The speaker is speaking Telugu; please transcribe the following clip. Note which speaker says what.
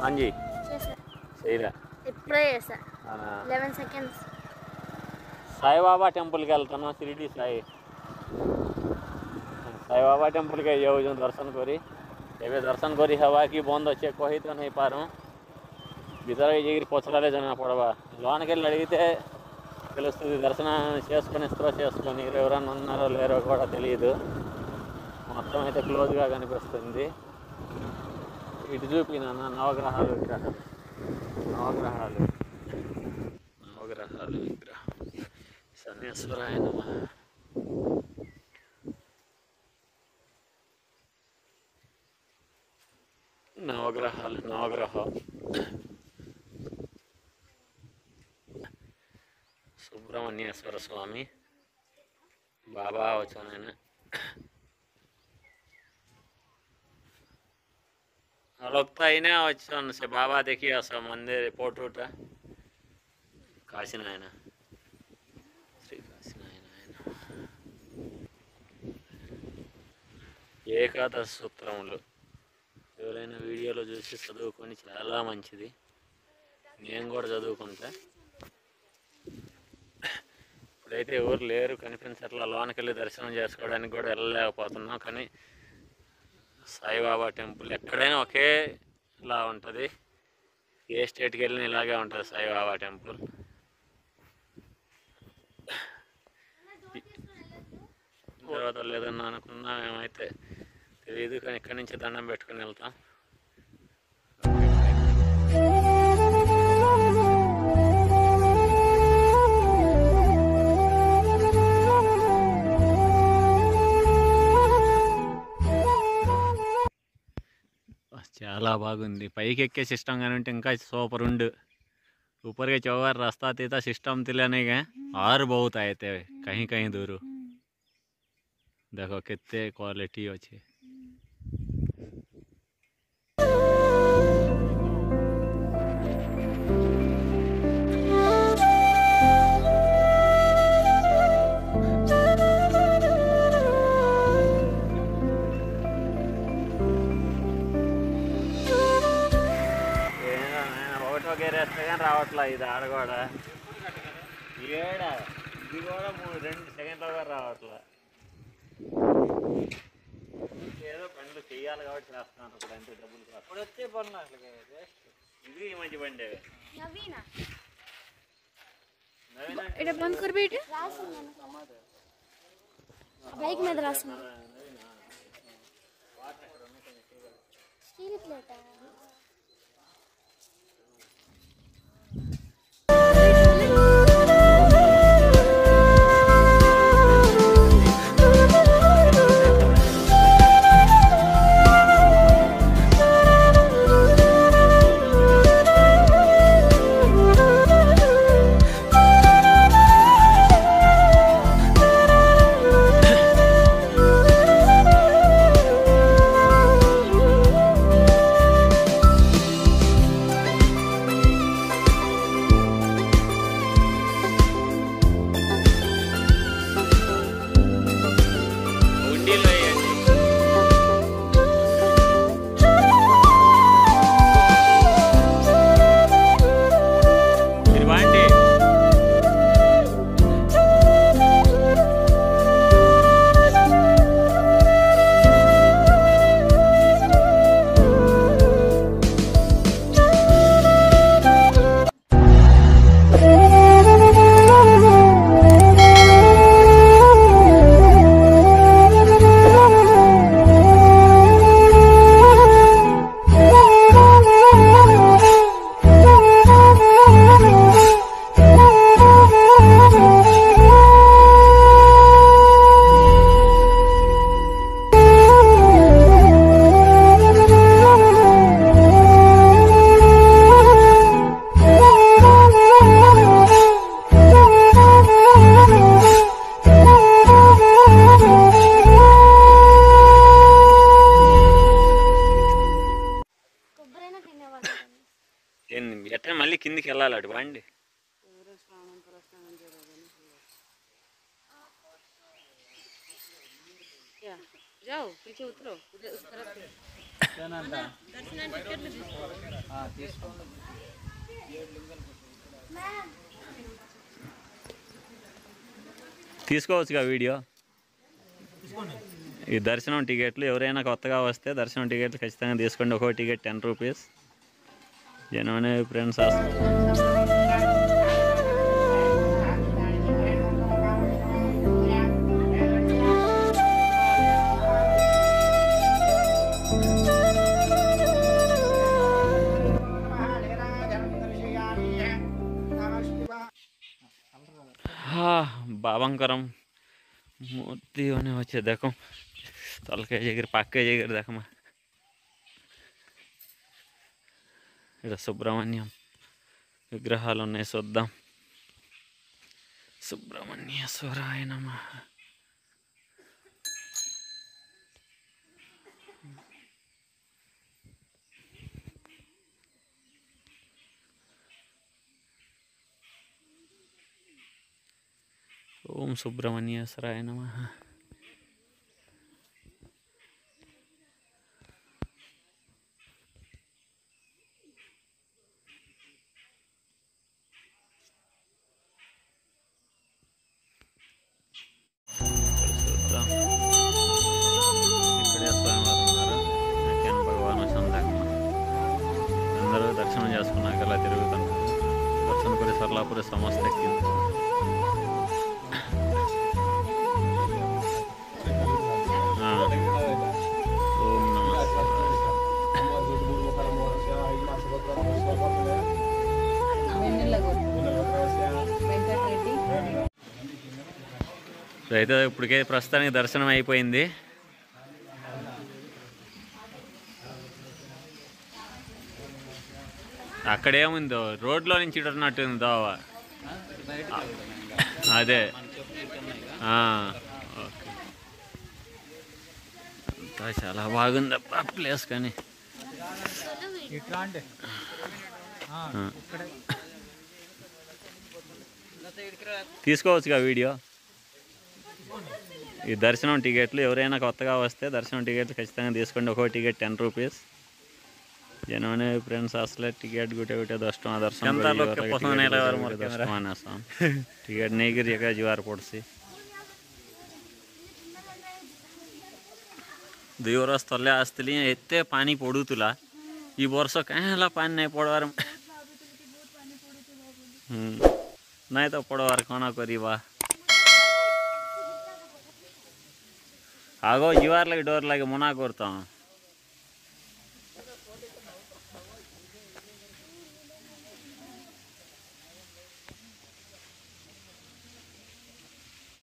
Speaker 1: అంజీ
Speaker 2: చేసా
Speaker 1: చేయరా
Speaker 2: ఇప్పుడే చేసా
Speaker 1: ఆ,
Speaker 2: లెవెన్ సెకండ్స్
Speaker 1: సాయిబాబా టెంపుల్కి వెళ్తున్నాం షిరిడి సాయి साईबाबा टेम्पल के जाओ जो दर्शन करी ଏବେ ଦର୍ଶନ କରି ହେବା କି ବନ୍ଦ ଅଛେ କହି ତ ନେଇ ପାରୁ ଭିତରకి ଯାଇକିରି ପଚରାଲେ ଜଣା పడవా లోనికి వెళ్ళి అడిగితే తెలుస్తుంది దర్శనం చేసుకొని స్త్రో చేసుకొని ఎవరన్నా ఉన్నారో లేరో కూడా తెలియదు మొత్తం అయితే క్లోజ్గా కనిపిస్తుంది ఇటు చూపినా నవగ్రహాలు విగ్రహాలు నవగ్రహాలు నవగ్రహాలు విగ్రహం శనేశ్వరాయ నమః నవగ్రహాలు నవగ్రహం సుబ్రహ్మణ్యేశ్వర స్వామి బాబా వచ్చాను लोग तो इन्हें अच्छन से बाबा देखिए सब मंदिर पोटूट काशी नायना శ్రీ కాశీ నాయన ఏకాదశ సూత్రములు ఎవరైనా వీడియోలో చూసి చదువుకొని చాలా మంచిది నేను కూడా చదువుకుంటా ఇప్పుడైతే ఎవరు లేరు కనిపించట్లా లోనికి వెళ్ళి దర్శనం చేసుకోవడానికి కూడా వెళ్ళలేకపోతున్నాం కానీ సాయిబాబా టెంపుల్ ఎక్కడైనా ఒకేలా ఉంటుంది ఏ స్టేట్కి వెళ్ళినా ఇలాగే ఉంటుంది సాయిబాబా టెంపుల్ తర్వాత లేదన్నా అనుకున్నా మేమైతే తెలియదు కానీ ఇక్కడి నుంచి దండం పెట్టుకుని వెళ్తాం చాలా బాగుంది పైకి ఎక్కే సిస్టమ్ కానీ ఉంటే ఇంకా సూపర్ ఉండు ऊपर के चौबार रास्ता देता सिस्टम तिलाने गए और बहुत आए थे कहीं कहीं दूर देखो कितने क्वालिटी अच्छे ఒకటో గేరేస్తే కానీ రావట్లా ఇది ఆడ కూడా ఏడ ఇది కూడా మూడు రెండు సెకండ్లో కూడా రావట్లా ఏదో పనులు చెయ్యాలి కాబట్టి చేస్తాను ఇప్పుడు అంతే డబ్బులు కాదు ఇప్పుడు వచ్చే పనులు అసలు ఇది ఈ మంచి బండి
Speaker 2: నవీన
Speaker 1: నవీన
Speaker 2: ఇక్కడ బంద్ కర్ బేట బైక్ మీద రాసిన స్టీల్ ప్లేట్
Speaker 1: ఉండిలో వేయండి మీరు బాండి
Speaker 2: కొబ్బరైనా తినేవాళ్ళు
Speaker 1: ఏంది ఎట్లా మళ్ళీ కిందికి వెళ్ళాలి అటు బాండి
Speaker 3: क्या जाओ पीछे उतरो उधर उस तरफ से
Speaker 1: తీసుకోవచ్చుగా వీడియో ఈ దర్శనం టికెట్లు ఎవరైనా కొత్తగా వస్తే దర్శనం టికెట్లు ఖచ్చితంగా తీసుకోండి ఒక్కో టికెట్ టెన్ రూపీస్ జనవరి ఫ్రెండ్స్ बाबांकरम मूर्ति होने వచ్చే देखो తలకాయ దగ్గర పక్కే దగ్గర देखमा ఇక్కడ సుబ్రహ్మణ్యం విగ్రహాలు ఉన్నాయి చూద్దాం సుబ్రహ్మణ్యేశ్వరాయ నమ ఓం సుబ్రహ్మణ్యేశ్వరాయ నమ చూద్దాం ఇక్కడే స్వామివారు ఉన్నారు నాకేం భగవాన్ సందాకమ్మ అందరూ దర్శనం చేసుకున్నాక అలా తిరుగుతున్నారు దర్శనపురి సర్లాపురి సమస్త ఎక్కింది ఆ. ఓం నమ అయితే ఇప్పటికే ప్రస్తుతానికి దర్శనం అయిపోయింది అక్కడేముందో రోడ్లో నుంచి ఇటున్నట్టుంది దోవ అదే ఆ, ఓకే అంతా చాలా బాగుంది అబ్బా ప్లేస్ కానీ
Speaker 3: ఇట్లా అంటే
Speaker 1: ఆ. తీసుకోవచ్చుగా వీడియో ఈ దర్శనం టికెట్లు ఎవరైనా కొత్తగా వస్తే దర్శనం టికెట్లు ఖచ్చితంగా తీసుకోండి ఒక్కో టికెట్ టెన్ రూపీస్ ಜನವನೇ ಫ್ರೆಂಡ್ಸ್ असले टिकट गुटे गुटे दस टଙ୍କା दर्शन
Speaker 3: କେନ୍ତା
Speaker 1: କରି
Speaker 3: ଲୋକେ
Speaker 1: ଯିବାର
Speaker 3: ପସନ୍ଦ
Speaker 1: ticket
Speaker 3: ନାଇଁ ଲାଗବାର
Speaker 1: ଗୁଟେ
Speaker 3: ମୋର
Speaker 1: ଗୁଟେ ଦଶ
Speaker 3: କ୍ୟାମେରା।
Speaker 1: ଟଙ୍କା ନେସନ୍ ଟିକେଟ୍ ନେଇକିରି ଏକା ଯିବାର ପଡ଼୍ସି ଦୁଇ ବରଷ ତଲେ ଆସିଥିଲି ଏତେ ପାଣି ପଡ଼ୁଥିଲା ଇ ବର୍ଷ କାହିଁ ହେଲା ପାଣି ନାଇଁ ପଡ଼ବାର ହୁଁ ନାଇଁ ତ ପଡ଼ବାର କ'ଣ କରିବା ଆଗ ଯିବାର ଲାଗି ଡର ଲାଗେ ମନା କରୁଥାଁ